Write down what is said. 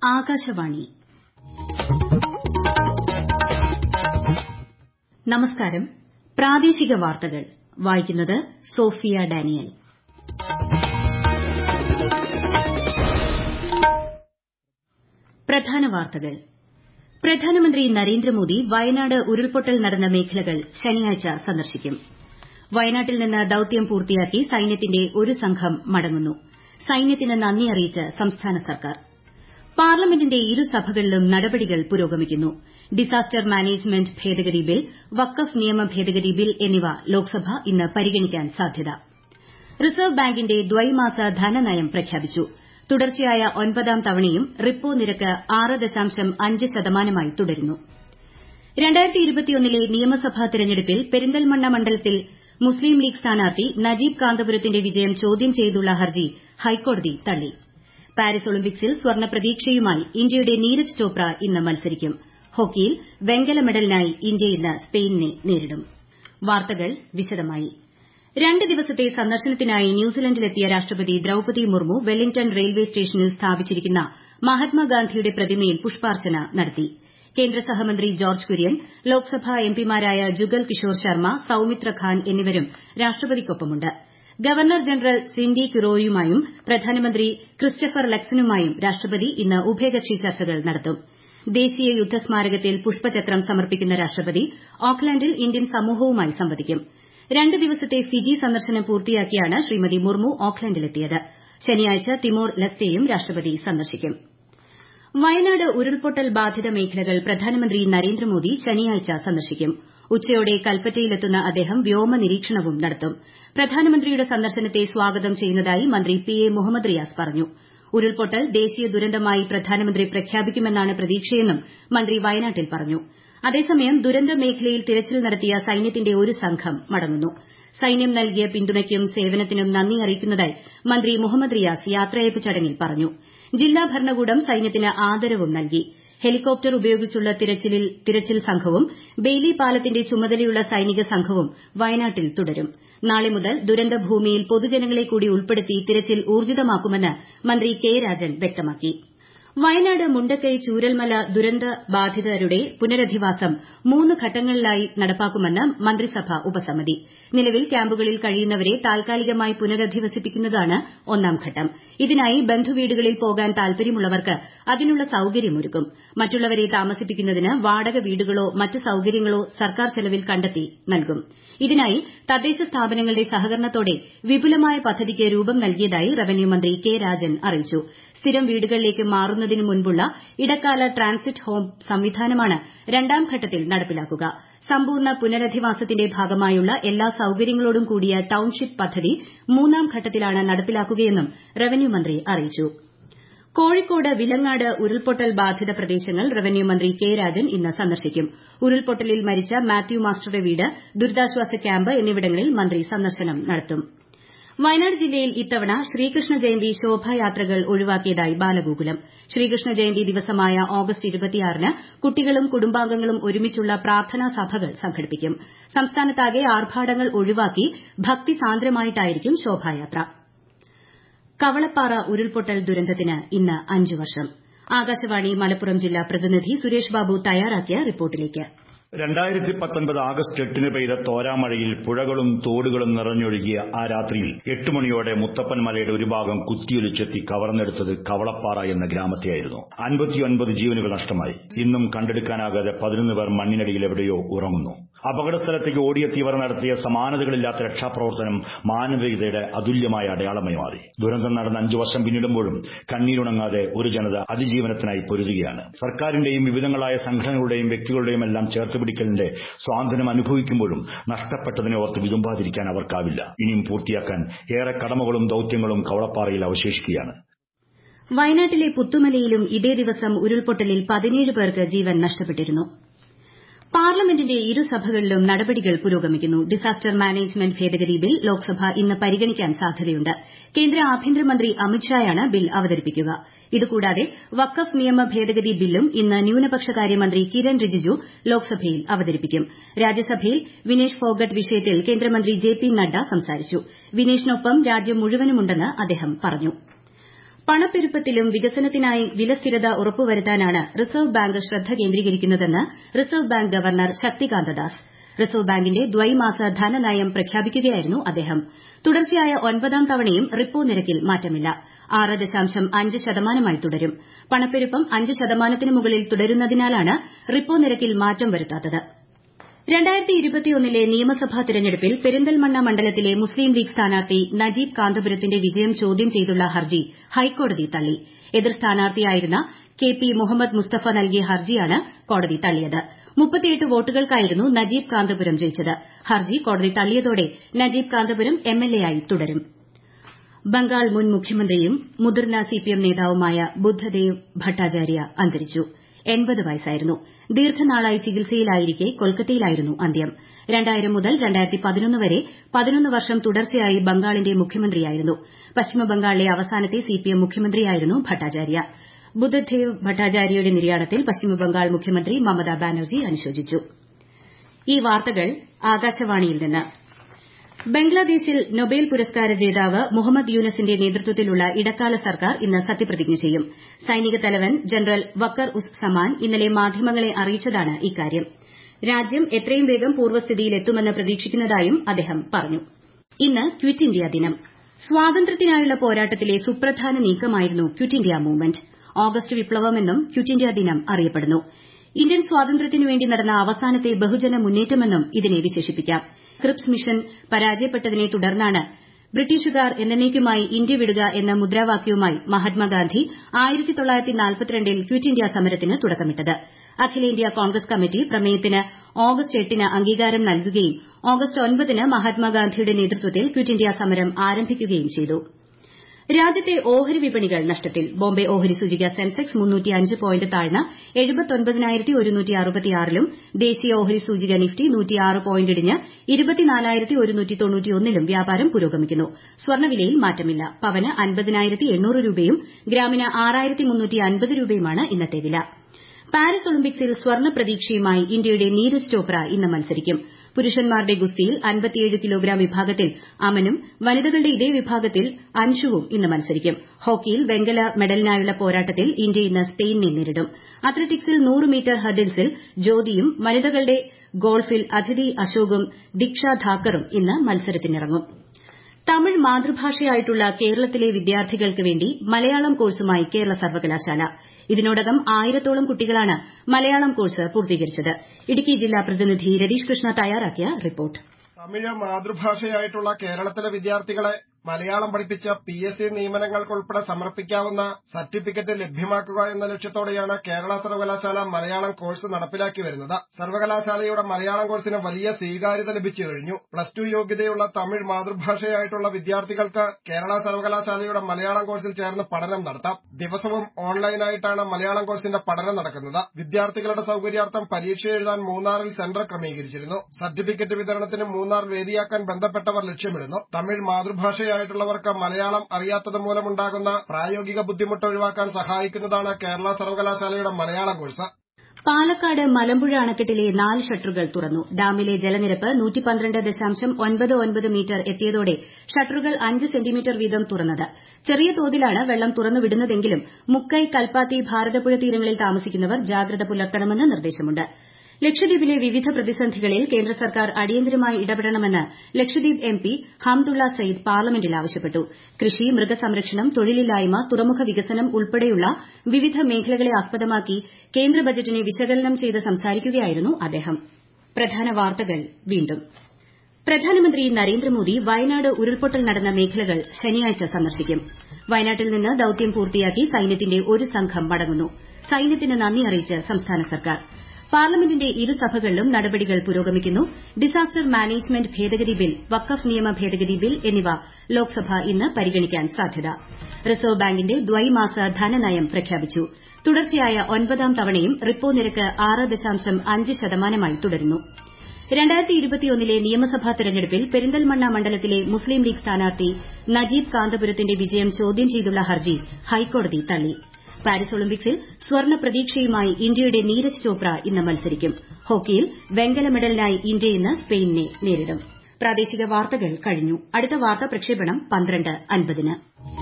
ആകാശവാണി നമസ്കാരം പ്രാദേശിക വാർത്തകൾ വായിക്കുന്നത് സോഫിയ ഡാനിയൽ പ്രധാന വാർത്തകൾ പ്രധാനമന്ത്രി നരേന്ദ്രമോദി വയനാട് ഉരുൾപൊട്ടൽ നടന്ന മേഖലകൾ ശനിയാഴ്ച സന്ദർശിക്കും വയനാട്ടിൽ നിന്ന് ദൌത്യം പൂർത്തിയാക്കി സൈന്യത്തിന്റെ ഒരു സംഘം മടങ്ങുന്നു സൈന്യത്തിന് നന്ദി അറിയിച്ച് സംസ്ഥാന സർക്കാർ പാർലമെന്റിന്റെ ഇരുസഭകളിലും നടപടികൾ പുരോഗമിക്കുന്നു ഡിസാസ്റ്റർ മാനേജ്മെന്റ് ഭേദഗതി ബിൽ വഖഫ് നിയമ ഭേദഗതി ബിൽ എന്നിവ ലോക്സഭ ഇന്ന് പരിഗണിക്കാൻ സാധ്യത റിസർവ് ബാങ്കിന്റെ ദ്വൈമാസ ധനനയം പ്രഖ്യാപിച്ചു തുടർച്ചയായ ഒൻപതാം തവണയും റിപ്പോ നിരക്ക് ആറ് ദശാംശം അഞ്ച് ശതമാനമായി തുടരുന്നു ലെ നിയമസഭാ തെരഞ്ഞെടുപ്പിൽ പെരിന്തൽമണ്ണ മണ്ഡലത്തിൽ മുസ്ലിം ലീഗ് സ്ഥാനാർത്ഥി നജീബ് കാന്തപുരത്തിന്റെ വിജയം ചോദ്യം ചെയ്തുള്ള ഹർജി ഹൈക്കോടതി തള്ളി പാരീസ് ഒളിമ്പിക്സിൽ സ്വർണ്ണ പ്രതീക്ഷയുമായി ഇന്ത്യയുടെ നീരജ് ചോപ്ര ഇന്ന് മത്സരിക്കും ഹോക്കിയിൽ വെങ്കല മെഡലിനായി ഇന്ത്യ ഇന്ന് സ്പെയിനിനെ നേരിടും വാർത്തകൾ വിശദമായി രണ്ട് ദിവസത്തെ സന്ദർശനത്തിനായി ന്യൂസിലന്റിലെത്തിയ രാഷ്ട്രപതി ദ്രൌപതി മുർമു വെല്ലിംഗ്ടൺ റെയിൽവേ സ്റ്റേഷനിൽ സ്ഥാപിച്ചിരിക്കുന്ന മഹാത്മാഗാന്ധിയുടെ പ്രതിമയിൽ പുഷ്പാർച്ചന നടത്തി കേന്ദ്ര സഹമന്ത്രി ജോർജ് കുര്യൻ ലോക്സഭാ എംപിമാരായ ജുഗൽ കിഷോർ ശർമ്മ സൌമിത്ര ഖാൻ എന്നിവരും രാഷ്ട്രപതിക്കൊപ്പമുണ്ട് ഗവർണർ ജനറൽ സിൻഡി കിറോയുമായും പ്രധാനമന്ത്രി ക്രിസ്റ്റഫർ ലക്സനുമായും രാഷ്ട്രപതി ഇന്ന് ഉഭയകക്ഷി ചർച്ചകൾ നടത്തും ദേശീയ യുദ്ധസ്മാരകത്തിൽ പുഷ്പചക്രം സമർപ്പിക്കുന്ന രാഷ്ട്രപതി ഓക്ലൻഡിൽ ഇന്ത്യൻ സമൂഹവുമായി സംവദിക്കും രണ്ട് ദിവസത്തെ ഫിജി സന്ദർശനം പൂർത്തിയാക്കിയാണ് ശ്രീമതി മുർമു ഓക്ലൻഡിലെത്തിയത് ശനിയാഴ്ച തിമോർ ലെസ്തെയും രാഷ്ട്രപതി സന്ദർശിക്കും വയനാട് ഉരുൾപൊട്ടൽ ബാധിത മേഖലകൾ പ്രധാനമന്ത്രി നരേന്ദ്രമോദി ശനിയാഴ്ച സന്ദർശിക്കും ഉച്ചയോടെ കൽപ്പറ്റയിലെത്തുന്ന അദ്ദേഹം വ്യോമ നിരീക്ഷണവും നടത്തും പ്രധാനമന്ത്രിയുടെ സന്ദർശനത്തെ സ്വാഗതം ചെയ്യുന്നതായി മന്ത്രി പി എ മുഹമ്മദ് റിയാസ് പറഞ്ഞു ഉരുൾപൊട്ടൽ ദേശീയ ദുരന്തമായി പ്രധാനമന്ത്രി പ്രഖ്യാപിക്കുമെന്നാണ് പ്രതീക്ഷയെന്നും മന്ത്രി വയനാട്ടിൽ പറഞ്ഞു അതേസമയം ദുരന്ത മേഖലയിൽ തിരച്ചിൽ നടത്തിയ സൈന്യത്തിന്റെ ഒരു സംഘം മടങ്ങുന്നു സൈന്യം നൽകിയ പിന്തുണയ്ക്കും സേവനത്തിനും നന്ദി അറിയിക്കുന്നതായി മന്ത്രി മുഹമ്മദ് റിയാസ് യാത്രയയപ്പ് ചടങ്ങിൽ പറഞ്ഞു ജില്ലാ ഭരണകൂടം സൈന്യത്തിന് ആദരവും നൽകി ഹെലികോപ്റ്റർ ഉപയോഗിച്ചുള്ള തിരച്ചിൽ സംഘവും ബെയ്ലി പാലത്തിന്റെ ചുമതലയുള്ള സൈനിക സംഘവും വയനാട്ടിൽ തുടരും നാളെ മുതൽ ദുരന്ത ഭൂമിയിൽ പൊതുജനങ്ങളെ കൂടി ഉൾപ്പെടുത്തി തിരച്ചിൽ ഊർജിതമാക്കുമെന്ന് മന്ത്രി കെ രാജൻ വ്യക്തമാക്കി വയനാട് മുണ്ടക്കൈ ചൂരൽമല ദുരന്ത ബാധിതരുടെ പുനരധിവാസം മൂന്ന് ഘട്ടങ്ങളിലായി നടപ്പാക്കുമെന്ന് മന്ത്രിസഭ ഉപസമിതി നിലവിൽ ക്യാമ്പുകളിൽ കഴിയുന്നവരെ താൽക്കാലികമായി പുനരധിവസിപ്പിക്കുന്നതാണ് ഒന്നാം ഘട്ടം ഇതിനായി ബന്ധുവീടുകളിൽ പോകാൻ താൽപര്യമുള്ളവർക്ക് അതിനുള്ള സൌകര്യമൊരുക്കും മറ്റുള്ളവരെ താമസിപ്പിക്കുന്നതിന് വാടക വീടുകളോ മറ്റ് സൌകര്യങ്ങളോ സർക്കാർ ചെലവിൽ കണ്ടെത്തി നൽകും ഇതിനായി തദ്ദേശ സ്ഥാപനങ്ങളുടെ സഹകരണത്തോടെ വിപുലമായ പദ്ധതിക്ക് രൂപം നൽകിയതായി റവന്യൂ മന്ത്രി കെ രാജൻ അറിയിച്ചു സ്ഥിരം വീടുകളിലേക്ക് മാറുന്നതിന് മുൻപുള്ള ഇടക്കാല ട്രാൻസിറ്റ് ഹോം സംവിധാനമാണ് രണ്ടാം ഘട്ടത്തിൽ നടപ്പിലാക്കുക സമ്പൂർണ്ണ പുനരധിവാസത്തിന്റെ ഭാഗമായുള്ള എല്ലാ സൌകര്യങ്ങളോടും കൂടിയ ടൌൺഷിപ്പ് പദ്ധതി മൂന്നാം ഘട്ടത്തിലാണ് നടപ്പിലാക്കുകയെന്നും റവന്യൂ മന്ത്രി അറിയിച്ചു കോഴിക്കോട് വിലങ്ങാട് ഉരുൾപൊട്ടൽ ബാധിത പ്രദേശങ്ങൾ റവന്യൂ മന്ത്രി കെ രാജൻ ഇന്ന് സന്ദർശിക്കും ഉരുൾപൊട്ടലിൽ മരിച്ച മാത്യു മാസ്റ്ററുടെ വീട് ദുരിതാശ്വാസ ക്യാമ്പ് എന്നിവിടങ്ങളിൽ മന്ത്രി സന്ദർശനം നടത്തും വയനാട് ജില്ലയിൽ ഇത്തവണ ശ്രീകൃഷ്ണ ജയന്തി ശോഭായാത്രകൾ ഒഴിവാക്കിയതായി ബാലഗോകുലം ശ്രീകൃഷ്ണ ജയന്തി ദിവസമായ ഓഗസ്റ്റ് ന് കുട്ടികളും കുടുംബാംഗങ്ങളും ഒരുമിച്ചുള്ള പ്രാർത്ഥനാ സഭകൾ സംഘടിപ്പിക്കും സംസ്ഥാനത്താകെ ആർഭാടങ്ങൾ ഒഴിവാക്കി ഭക്തിസാന്ദ്രമായിട്ടായിരിക്കും ശോഭായാത്ര കവളപ്പാറ ഉരുൾപൊട്ടൽ ദുരന്തത്തിന് ഇന്ന് അഞ്ച് വർഷം ആകാശവാണി മലപ്പുറം ജില്ലാ പ്രതിനിധി സുരേഷ് ബാബു തയ്യാറാക്കിയ റിപ്പോർട്ടിലേക്ക് രണ്ടായിരത്തി പത്തൊൻപത് ആഗസ്റ്റ് എട്ടിന് പെയ്ത തോരാമഴയിൽ പുഴകളും തോടുകളും നിറഞ്ഞൊഴുകിയ ആ രാത്രിയിൽ എട്ട് മണിയോടെ മുത്തപ്പൻ മലയുടെ ഒരു ഭാഗം കുത്തിയൊലിച്ചെത്തി കവർന്നെടുത്തത് കവളപ്പാറ എന്ന ഗ്രാമത്തെയായിരുന്നു അൻപത്തിയൊൻപത് ജീവനുകൾ നഷ്ടമായി ഇന്നും കണ്ടെടുക്കാനാകാതെ പതിനൊന്ന് പേർ മണ്ണിനടിയിൽ എവിടെയോ ഉറങ്ങുന്നു അപകട സ്ഥലത്തേക്ക് ഓടിയെത്തിയവർ നടത്തിയ സമാനതകളില്ലാത്ത രക്ഷാപ്രവർത്തനം മാനവികതയുടെ അതുല്യമായ അടയാളമായി മാറി ദുരന്തം നടന്ന് അഞ്ചു വർഷം പിന്നിടുമ്പോഴും കണ്ണീരുണങ്ങാതെ ഒരു ജനത അതിജീവനത്തിനായി പൊരുതുകയാണ് സർക്കാരിന്റെയും വിവിധങ്ങളായ സംഘടനകളുടെയും വ്യക്തികളുടെയും എല്ലാം ചേർത്ത് പിടിക്കലിന്റെ സ്വാതന്ത്ര്യം അനുഭവിക്കുമ്പോഴും നഷ്ടപ്പെട്ടതിനെ ഓർത്ത് വിതുമ്പാതിരിക്കാൻ അവർക്കാവില്ല ഇനിയും പൂർത്തിയാക്കാൻ ഏറെ കടമകളും ദൌത്യങ്ങളും കവളപ്പാറയിൽ അവശേഷിക്കുകയാണ് വയനാട്ടിലെ പുത്തുമലയിലും ഇതേ ദിവസം ഉരുൾപൊട്ടലിൽ പതിനേഴ് പേർക്ക് ജീവൻ നഷ്ടപ്പെട്ടിരുന്നു പാർലമെന്റിന്റെ ഇരുസഭകളിലും നടപടികൾ പുരോഗമിക്കുന്നു ഡിസാസ്റ്റർ മാനേജ്മെന്റ് ഭേദഗതി ബിൽ ലോക്സഭ ഇന്ന് പരിഗണിക്കാൻ സാധ്യതയുണ്ട് കേന്ദ്ര ആഭ്യന്തരമന്ത്രി അമിത്ഷായാണ് ബിൽ അവതരിപ്പിക്കുക ഇതുകൂടാതെ വഖഫ് നിയമ ഭേദഗതി ബില്ലും ഇന്ന് ന്യൂനപക്ഷകാര്യമന്ത്രി കിരൺ റിജിജു ലോക്സഭയിൽ അവതരിപ്പിക്കും രാജ്യസഭയിൽ വിനേഷ് ഫോഗട്ട് വിഷയത്തിൽ കേന്ദ്രമന്ത്രി ജെ പി നദ്ദ സംസാരിച്ചു വിനേഷിനൊപ്പം രാജ്യം മുഴുവനുമുണ്ടെന്ന് അദ്ദേഹം പറഞ്ഞു പണപ്പെരുപ്പത്തിലും വികസനത്തിനായി വിലസ്ഥിരത ഉറപ്പുവരുത്താനാണ് റിസർവ് ബാങ്ക് ശ്രദ്ധ കേന്ദ്രീകരിക്കുന്നതെന്ന് reserve bank governor Shaktikanta Das reserve ബാങ്കിന്റെ ദ്വൈമാസ ധനനയം പ്രഖ്യാപിക്കുകയായിരുന്നു അദ്ദേഹം തുടർച്ചയായ ഒൻപതാം തവണയും റിപ്പോ നിരക്കിൽ മാറ്റമില്ല ആറ് ദശാംശം അഞ്ച് ശതമാനമായി തുടരും പണപ്പെരുപ്പം അഞ്ച് ശതമാനത്തിന് മുകളിൽ തുടരുന്നതിനാലാണ് റിപ്പോ നിരക്കിൽ മാറ്റം വരുത്താത്തത് ലെ നിയമസഭാ തെരഞ്ഞെടുപ്പിൽ പെരിന്തൽമണ്ണ മണ്ഡലത്തിലെ മുസ്ലിം ലീഗ് സ്ഥാനാർത്ഥി നജീബ് കാന്തപുരത്തിന്റെ വിജയം ചോദ്യം ചെയ്തുള്ള ഹർജി ഹൈക്കോടതി തള്ളി എതിർ സ്ഥാനാർത്ഥിയായിരുന്ന കെ പി മുഹമ്മദ് മുസ്തഫ നൽകിയ ഹർജിയാണ് കോടതി തള്ളിയത് മുപ്പത്തിയെട്ട് വോട്ടുകൾക്കായിരുന്നു നജീബ് കാന്തപുരം ജയിച്ചത് ഹർജി കോടതി തള്ളിയതോടെ നജീബ് കാന്തപുരം എംഎൽഎയായി തുടരും ബംഗാൾ മുൻ മുഖ്യമന്ത്രിയും മുതിർന്ന സിപിഎം നേതാവുമായ ബുദ്ധദേവ് ഭട്ടാചാര്യ അന്തരിച്ചു വയസ്സായിരുന്നു ദീർഘനാളായി ചികിത്സയിലായിരിക്കെ കൊൽക്കത്തയിലായിരുന്നു അന്ത്യം മുതൽ വരെ പതിനൊന്ന് വർഷം തുടർച്ചയായി ബംഗാളിന്റെ മുഖ്യമന്ത്രിയായിരുന്നു പശ്ചിമബംഗാളിലെ അവസാനത്തെ സിപിഎം മുഖ്യമന്ത്രിയായിരുന്നു ഭട്ടാചാര്യ ബുദ്ധദേവ് ഭട്ടാചാര്യയുടെ നിര്യാണത്തിൽ പശ്ചിമബംഗാൾ മുഖ്യമന്ത്രി മമതാ ബാനർജി അനുശോചിച്ചു ഈ വാർത്തകൾ ആകാശവാണിയിൽ നിന്ന് ബംഗ്ലാദേശിൽ നൊബേൽ പുരസ്കാര ജേതാവ് മുഹമ്മദ് യൂനസിന്റെ നേതൃത്വത്തിലുള്ള ഇടക്കാല സർക്കാർ ഇന്ന് സത്യപ്രതിജ്ഞ ചെയ്യും സൈനിക തലവൻ ജനറൽ വക്കർ ഉസ് സമാൻ ഇന്നലെ മാധ്യമങ്ങളെ അറിയിച്ചതാണ് ഇക്കാര്യം രാജ്യം എത്രയും വേഗം പൂർവ്വസ്ഥിതിയിലെത്തുമെന്ന് പ്രതീക്ഷിക്കുന്നതായും അദ്ദേഹം പറഞ്ഞു ഇന്ന് ക്വിറ്റ് ഇന്ത്യ ദിനം സ്വാതന്ത്ര്യത്തിനായുള്ള പോരാട്ടത്തിലെ സുപ്രധാന നീക്കമായിരുന്നു ക്വിറ്റ് ഇന്ത്യ മൂവ്മെന്റ് ഓഗസ്റ്റ് വിപ്ലവമെന്നും ക്വിറ്റ് ഇന്ത്യ ദിനം അറിയപ്പെടുന്നു ഇന്ത്യൻ സ്വാതന്ത്ര്യത്തിനുവേണ്ടി നടന്ന അവസാനത്തെ ബഹുജന മുന്നേറ്റമെന്നും ഇതിനെ വിശേഷിപ്പിക്കാം ക്രിപ്സ് മിഷൻ പരാജയപ്പെട്ടതിനെ തുടർന്നാണ് ബ്രിട്ടീഷുകാർ എന്നേക്കുമായി ഇന്ത്യ വിടുക എന്ന മുദ്രാവാക്യവുമായി മഹാത്മാഗാന്ധി ൽ ക്വിറ്റ് ഇന്ത്യ സമരത്തിന് തുടക്കമിട്ടത് അഖിലേന്ത്യാ കോൺഗ്രസ് കമ്മിറ്റി പ്രമേയത്തിന് ഓഗസ്റ്റ് എട്ടിന് അംഗീകാരം നൽകുകയും ഓഗസ്റ്റ് ഒൻപതിന് മഹാത്മാഗാന്ധിയുടെ നേതൃത്വത്തിൽ ക്വിറ്റ് ഇന്ത്യ സമരം ആരംഭിക്കുകയും ചെയ്തു രാജ്യത്തെ ഓഹരി വിപണികൾ നഷ്ടത്തിൽ ബോംബെ ഓഹരി സൂചിക സെൻസെക്സ് പോയിന്റ് താഴ്ന്ന് ലും ദേശീയ ഓഹരി സൂചിക നിഫ്റ്റി പോയിന്റ് ഇടിഞ്ഞ് ലും വ്യാപാരം പുരോഗമിക്കുന്നു സ്വർണ്ണവിലയിൽ മാറ്റമില്ല പവന് അൻപതിനായിരത്തി എണ്ണൂറ് രൂപയും ഗ്രാമിന് ആറായിരത്തി രൂപയുമാണ് ഇന്നത്തെ വില പാരീസ് ഒളിമ്പിക്സിൽ സ്വർണ്ണ പ്രതീക്ഷയുമായി ഇന്ത്യയുടെ നീരജ് ചോപ്ര ഇന്ന് മത്സരിക്കും പുരുഷന്മാരുടെ ഗുസ്തിയിൽ അൻപത്തിയേഴ് കിലോഗ്രാം വിഭാഗത്തിൽ അമനും വനിതകളുടെ ഇതേ വിഭാഗത്തിൽ അൻഷുവും ഇന്ന് മത്സരിക്കും ഹോക്കിയിൽ വെങ്കല മെഡലിനായുള്ള പോരാട്ടത്തിൽ ഇന്ത്യ ഇന്ന് സ്പെയിനിനെ നേരിടും അത്ലറ്റിക്സിൽ നൂറ് മീറ്റർ ഹർഡിൽസിൽ ജ്യോതിയും വനിതകളുടെ ഗോൾഫിൽ അദിതി അശോകും ദിക്ഷ ധാക്കറും ഇന്ന് മത്സരത്തിനിറങ്ങും തമിഴ് മാതൃഭാഷയായിട്ടുള്ള കേരളത്തിലെ വിദ്യാർത്ഥികൾക്ക് വേണ്ടി മലയാളം കോഴ്സുമായി കേരള സർവകലാശാല ഇതിനോടകം ആയിരത്തോളം കുട്ടികളാണ് മലയാളം കോഴ്സ് പൂർത്തീകരിച്ചത് ഇടുക്കി ജില്ലാ പ്രതിനിധി രതീഷ് കൃഷ്ണ തയ്യാറാക്കിയ റിപ്പോർട്ട് തമിഴ് മാതൃഭാഷയായിട്ടുള്ള കേരളത്തിലെ വിദ്യാർത്ഥികളെ മലയാളം പഠിപ്പിച്ച പി എസ് സി നിയമനങ്ങൾക്കുൾപ്പെടെ സമർപ്പിക്കാവുന്ന സർട്ടിഫിക്കറ്റ് ലഭ്യമാക്കുക എന്ന ലക്ഷ്യത്തോടെയാണ് കേരള സർവകലാശാല മലയാളം കോഴ്സ് നടപ്പിലാക്കി വരുന്നത് സർവകലാശാലയുടെ മലയാളം കോഴ്സിന് വലിയ സ്വീകാര്യത ലഭിച്ചു കഴിഞ്ഞു പ്ലസ് ടു യോഗ്യതയുള്ള തമിഴ് മാതൃഭാഷയായിട്ടുള്ള വിദ്യാർത്ഥികൾക്ക് കേരള സർവകലാശാലയുടെ മലയാളം കോഴ്സിൽ ചേർന്ന് പഠനം നടത്താം ദിവസവും ഓൺലൈനായിട്ടാണ് മലയാളം കോഴ്സിന്റെ പഠനം നടക്കുന്നത് വിദ്യാർത്ഥികളുടെ സൌകര്യാർത്ഥം പരീക്ഷ എഴുതാൻ മൂന്നാറിൽ സെന്റർ ക്രമീകരിച്ചിരുന്നു സർട്ടിഫിക്കറ്റ് വിതരണത്തിന് മൂന്നാർ വേദിയാക്കാൻ ബന്ധപ്പെട്ടവർ ലക്ഷ്യമിടുന്നു തമിഴ് മാതൃഭാഷ ആയിട്ടുള്ളവർക്ക് മലയാളം അറിയാത്തത് മൂലമുണ്ടാകുന്ന പ്രായോഗിക ബുദ്ധിമുട്ട് ഒഴിവാക്കാൻ സഹായിക്കുന്നതാണ് കേരള സർവകലാശാലയുടെ മലയാളം കോഴ്സ് പാലക്കാട് മലമ്പുഴ അണക്കെട്ടിലെ നാല് ഷട്ടറുകൾ തുറന്നു ഡാമിലെ ജലനിരപ്പ് മീറ്റർ എത്തിയതോടെ ഷട്ടറുകൾ അഞ്ച് സെന്റിമീറ്റർ വീതം തുറന്നത് ചെറിയ തോതിലാണ് വെള്ളം തുറന്നുവിടുന്നതെങ്കിലും മുക്കൈ കൽപ്പാത്തി ഭാരതപ്പുഴ തീരങ്ങളിൽ താമസിക്കുന്നവർ ജാഗ്രത പുലർത്തണമെന്ന് നിർദ്ദേശമുണ്ട് ലക്ഷദ്വീപിലെ വിവിധ പ്രതിസന്ധികളിൽ കേന്ദ്ര സർക്കാർ അടിയന്തരമായി ഇടപെടണമെന്ന് ലക്ഷദ്വീപ് എം പി ഹംദുള്ള സയ്യിദ് പാർലമെന്റിൽ ആവശ്യപ്പെട്ടു കൃഷി മൃഗസംരക്ഷണം തൊഴിലില്ലായ്മ തുറമുഖ വികസനം ഉൾപ്പെടെയുള്ള വിവിധ മേഖലകളെ ആസ്പദമാക്കി കേന്ദ്ര ബജറ്റിനെ വിശകലനം ചെയ്ത് സംസാരിക്കുകയായിരുന്നു അദ്ദേഹം പ്രധാന വാർത്തകൾ വീണ്ടും പ്രധാനമന്ത്രി നരേന്ദ്രമോദി വയനാട് ഉരുൾപൊട്ടൽ നടന്ന മേഖലകൾ ശനിയാഴ്ച സന്ദർശിക്കും വയനാട്ടിൽ നിന്ന് ദൌത്യം പൂർത്തിയാക്കി സൈന്യത്തിന്റെ ഒരു സംഘം മടങ്ങുന്നു സൈന്യത്തിന് നന്ദി അറിയിച്ച് സംസ്ഥാന സർക്കാർ പാർലമെന്റിന്റെ ഇരുസഭകളിലും നടപടികൾ പുരോഗമിക്കുന്നു ഡിസാസ്റ്റർ മാനേജ്മെന്റ് ഭേദഗതി ബിൽ വഖഫ് നിയമ ഭേദഗതി ബിൽ എന്നിവ ലോക്സഭ ഇന്ന് പരിഗണിക്കാൻ സാധ്യത റിസർവ് ബാങ്കിന്റെ ദ്വൈമാസ ധനനയം പ്രഖ്യാപിച്ചു തുടർച്ചയായ ഒൻപതാം തവണയും റിപ്പോ നിരക്ക് ആറ് ദശാംശം അഞ്ച് ശതമാനമായി തുടരുന്നു ലെ നിയമസഭാ തെരഞ്ഞെടുപ്പിൽ പെരിന്തൽമണ്ണ മണ്ഡലത്തിലെ മുസ്ലിം ലീഗ് സ്ഥാനാർത്ഥി നജീബ് കാന്തപുരത്തിന്റെ വിജയം ചോദ്യം ചെയ്തുള്ള ഹർജി ഹൈക്കോടതി തള്ളി പാരീസ് ഒളിമ്പിക്സിൽ സ്വർണ്ണ പ്രതീക്ഷയുമായി ഇന്ത്യയുടെ നീരജ് ചോപ്ര ഇന്ന് മത്സരിക്കും ഹോക്കിയിൽ വെങ്കല മെഡലിനായി ഇന്ത്യ ഇന്ന് സ്പെയിനിനെ നേരിടും പ്രാദേശിക വാർത്തകൾ കഴിഞ്ഞു അടുത്ത വാർത്താ പ്രക്ഷേപണം പന്ത്രണ്ട് അൻപതിന്